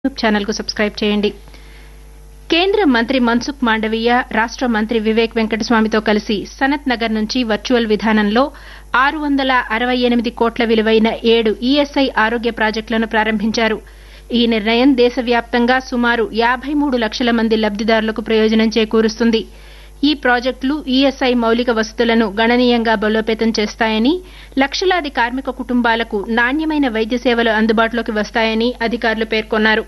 YouTube ఛానల్కు subscribe చేయండి కేంద్ర మంత్రి మన్సుఖ్ మాండవీయ రాష్ట మంత్రి వివేక్ వెంకటస్వామితో కలిసి సనత్ నగర్ నుంచి వర్చువల్ విధానంలో ఆరు వందల అరవై ఎనిమిది కోట్ల విలువైన ఏడు ఈఎస్ఐ ఆరోగ్య ప్రాజెక్టులను ప్రారంభించారు ఈ నిర్ణయం దేశవ్యాప్తంగా సుమారు యాబై మూడు లక్షల మంది లబ్దిదారులకు ప్రయోజనం చేకూరుస్తుంది ఈ ప్రాజెక్టులు ఈఎస్ఐ మౌలిక వసతులను గణనీయంగా బలోపేతం చేస్తాయని లక్షలాది కార్మిక కుటుంబాలకు నాణ్యమైన వైద్య సేవలు అందుబాటులోకి వస్తాయని అధికారులు పేర్కొన్నారు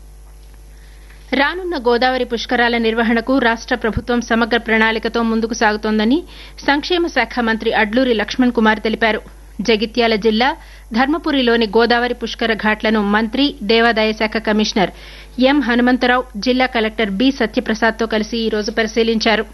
రానున్న గోదావరి పుష్కరాల నిర్వహణకు రాష్ట ప్రభుత్వం సమగ్ర ప్రణాళికతో ముందుకు సాగుతోందని సంక్షేమ శాఖ మంత్రి అడ్లూరి లక్ష్మణ్ కుమార్ తెలిపారు జగిత్యాల జిల్లా ధర్మపురిలోని గోదావరి పుష్కర ఘాట్లను మంత్రి దేవాదాయ శాఖ కమిషనర్ ఎం హనుమంతరావు జిల్లా కలెక్టర్ బి సత్యప్రసాద్తో కలిసి ఈ రోజు పరిశీలించారు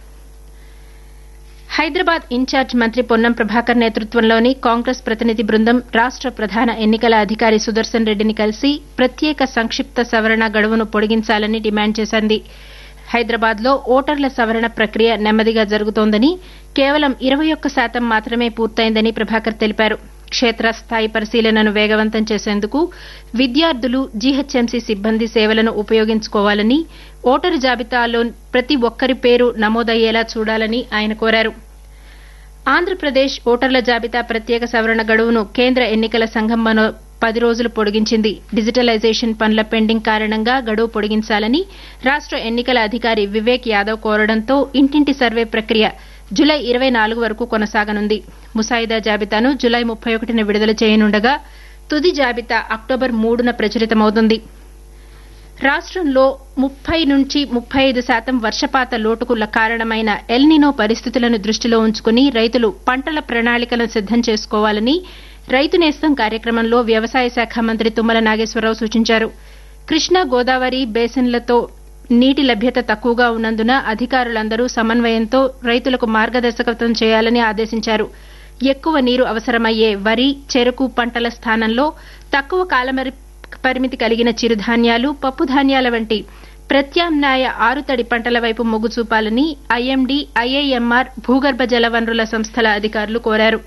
హైదరాబాద్ ఇన్ఛార్జ్ మంత్రి పొన్నం ప్రభాకర్ నేతృత్వంలోని కాంగ్రెస్ ప్రతినిధి బృందం రాష్ట ప్రధాన ఎన్నికల అధికారి సుదర్శన్ రెడ్డిని కలిసి ప్రత్యేక సంక్షిప్త సవరణ గడువును పొడిగించాలని డిమాండ్ చేసింది హైదరాబాద్ లో ఓటర్ల సవరణ ప్రక్రియ నెమ్మదిగా జరుగుతోందని కేవలం ఇరవై ఒక్క శాతం మాత్రమే పూర్తయిందని ప్రభాకర్ తెలిపారు క్షేత్రస్థాయి పరిశీలనను వేగవంతం చేసేందుకు విద్యార్థులు జీహెచ్ఎంసీ సిబ్బంది సేవలను ఉపయోగించుకోవాలని ఓటరు జాబితాలో ప్రతి ఒక్కరి పేరు నమోదయ్యేలా చూడాలని ఆయన కోరారు ఆంధ్రప్రదేశ్ ఓటర్ల జాబితా ప్రత్యేక సవరణ గడువును కేంద్ర ఎన్నికల సంఘం మరో పది రోజులు పొడిగించింది డిజిటలైజేషన్ పనుల పెండింగ్ కారణంగా గడువు పొడిగించాలని రాష్ట ఎన్నికల అధికారి వివేక్ యాదవ్ కోరడంతో ఇంటింటి సర్వే ప్రక్రియ జులై ఇరవై నాలుగు వరకు కొనసాగనుంది ముసాయిదా జాబితాను జులై ముప్పై ఒకటిన విడుదల చేయనుండగా తుది జాబితా అక్టోబర్ మూడున ప్రచురితమవుతుంది రాష్టంలో ముప్పై నుంచి ముప్పై ఐదు శాతం వర్షపాత లోటుకు కారణమైన ఎల్నినో పరిస్థితులను దృష్టిలో ఉంచుకుని రైతులు పంటల ప్రణాళికలను సిద్దం చేసుకోవాలని రైతు నేస్తం కార్యక్రమంలో వ్యవసాయ శాఖ మంత్రి తుమ్మల నాగేశ్వరరావు సూచించారు కృష్ణా గోదావరి బేసిన్లతో నీటి లభ్యత తక్కువగా ఉన్నందున అధికారులందరూ సమన్వయంతో రైతులకు మార్గదర్శకత్వం చేయాలని ఆదేశించారు ఎక్కువ నీరు అవసరమయ్యే వరి చెరకు పంటల స్థానంలో తక్కువ కాలమరి పరిమితి కలిగిన చిరుధాన్యాలు పప్పుధాన్యాల వంటి ప్రత్యామ్నాయ ఆరుతడి పంటల వైపు మొగ్గు చూపాలని ఐఎండీ ఐఐఎంఆర్ భూగర్భ జల వనరుల సంస్థల అధికారులు కోరారు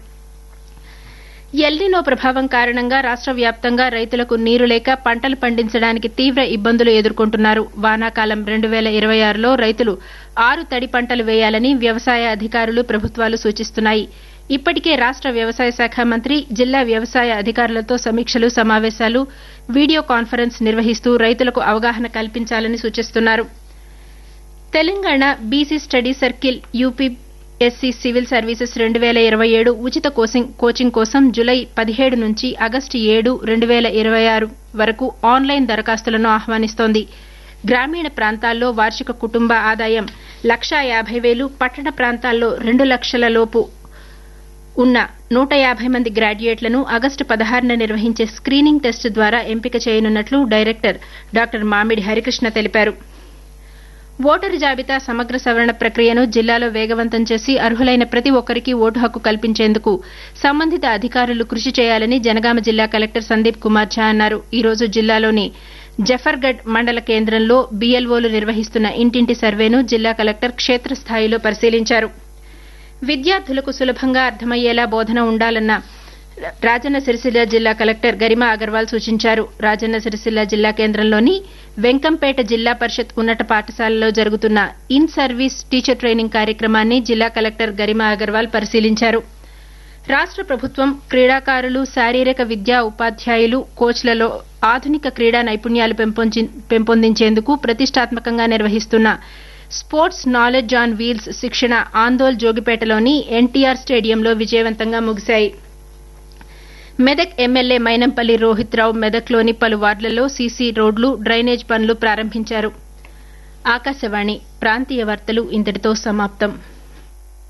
ఎల్నినో ప్రభావం కారణంగా రాష్ట వ్యాప్తంగా రైతులకు నీరు లేక పంటలు పండించడానికి తీవ్ర ఇబ్బందులు ఎదుర్కొంటున్నారు వానాకాలం రెండు వేల ఇరవై ఆరులో రైతులు ఆరు తడి పంటలు వేయాలని వ్యవసాయ అధికారులు ప్రభుత్వాలు సూచిస్తున్నాయి ఇప్పటికే రాష్ట వ్యవసాయ శాఖ మంత్రి జిల్లా వ్యవసాయ అధికారులతో సమీక్షలు సమావేశాలు వీడియో కాన్ఫరెన్స్ నిర్వహిస్తూ రైతులకు అవగాహన కల్పించాలని సూచిస్తున్నారు Telangana BC study circle UPSC civil services రెండు వేల ఇరవై ఏడు ఉచిత కోచింగ్ కోసం జులై పదిహేడు నుంచి ఆగస్టు ఏడు రెండు వేల ఇరవై ఆరు వరకు ఆన్లైన్ దరఖాస్తులను ఆహ్వానిస్తోంది గ్రామీణ ప్రాంతాల్లో వార్షిక కుటుంబ ఆదాయం లక్షా యాబై వేలు పట్టణ ప్రాంతాల్లో రెండు లక్షల లోపు ఉన్న నూట యాబై మంది గ్రాడ్యుయేట్లను ఆగస్టు పదహారున నిర్వహించే స్క్రీనింగ్ టెస్ట్ ద్వారా ఎంపిక చేయనున్నట్లు డైరెక్టర్ డాక్టర్ మామిడి హరికృష్ణ తెలిపారు ఓటరు జాబితా సమగ్ర సవరణ ప్రక్రియను జిల్లాలో వేగవంతం చేసి అర్హులైన ప్రతి ఒక్కరికి ఓటు హక్కు కల్పించేందుకు సంబంధిత అధికారులు కృషి చేయాలని జనగామ జిల్లా కలెక్టర్ సందీప్ కుమార్ ఝా అన్నారు ఈ రోజు జిల్లాలోని జఫర్గఢ్ మండల కేంద్రంలో బీఎల్ఓలు నిర్వహిస్తున్న ఇంటింటి సర్వేను జిల్లా కలెక్టర్ క్షేత్రస్థాయిలో పరిశీలించారు విద్యార్థులకు సులభంగా అర్థమయ్యేలా బోధన ఉండాలన్న రాజన్న సిరిసిల్ల జిల్లా కలెక్టర్ గరిమా అగర్వాల్ సూచించారు రాజన్న సిరిసిల్ల జిల్లా కేంద్రంలోని వెంకంపేట జిల్లా పరిషత్ ఉన్నత పాఠశాలలో జరుగుతున్న ఇన్ సర్వీస్ టీచర్ ట్రైనింగ్ కార్యక్రమాన్ని జిల్లా కలెక్టర్ గరిమా అగర్వాల్ పరిశీలించారు రాష్ట ప్రభుత్వం క్రీడాకారులు శారీరక విద్యా ఉపాధ్యాయులు కోచ్లలో ఆధునిక క్రీడా నైపుణ్యాలు పెంపొందించేందుకు ప్రతిష్టాత్మకంగా నిర్వహిస్తున్న స్పోర్ట్స్ నాలెడ్జ్ ఆన్ వీల్స్ శిక్షణ ఆందోల్ జోగిపేటలోని ఎన్టీఆర్ స్టేడియంలో విజయవంతంగా ముగిశాయి మెదక్ ఎమ్మెల్యే మైనంపల్లి రోహిత్ రావు మెదక్లోని పలు వార్డులలో సీసీ రోడ్లు డ్రైనేజ్ పనులు ప్రారంభించారు ఆకాశవాణి ప్రాంతీయ వార్తలు ఇంతటితో సమాప్తం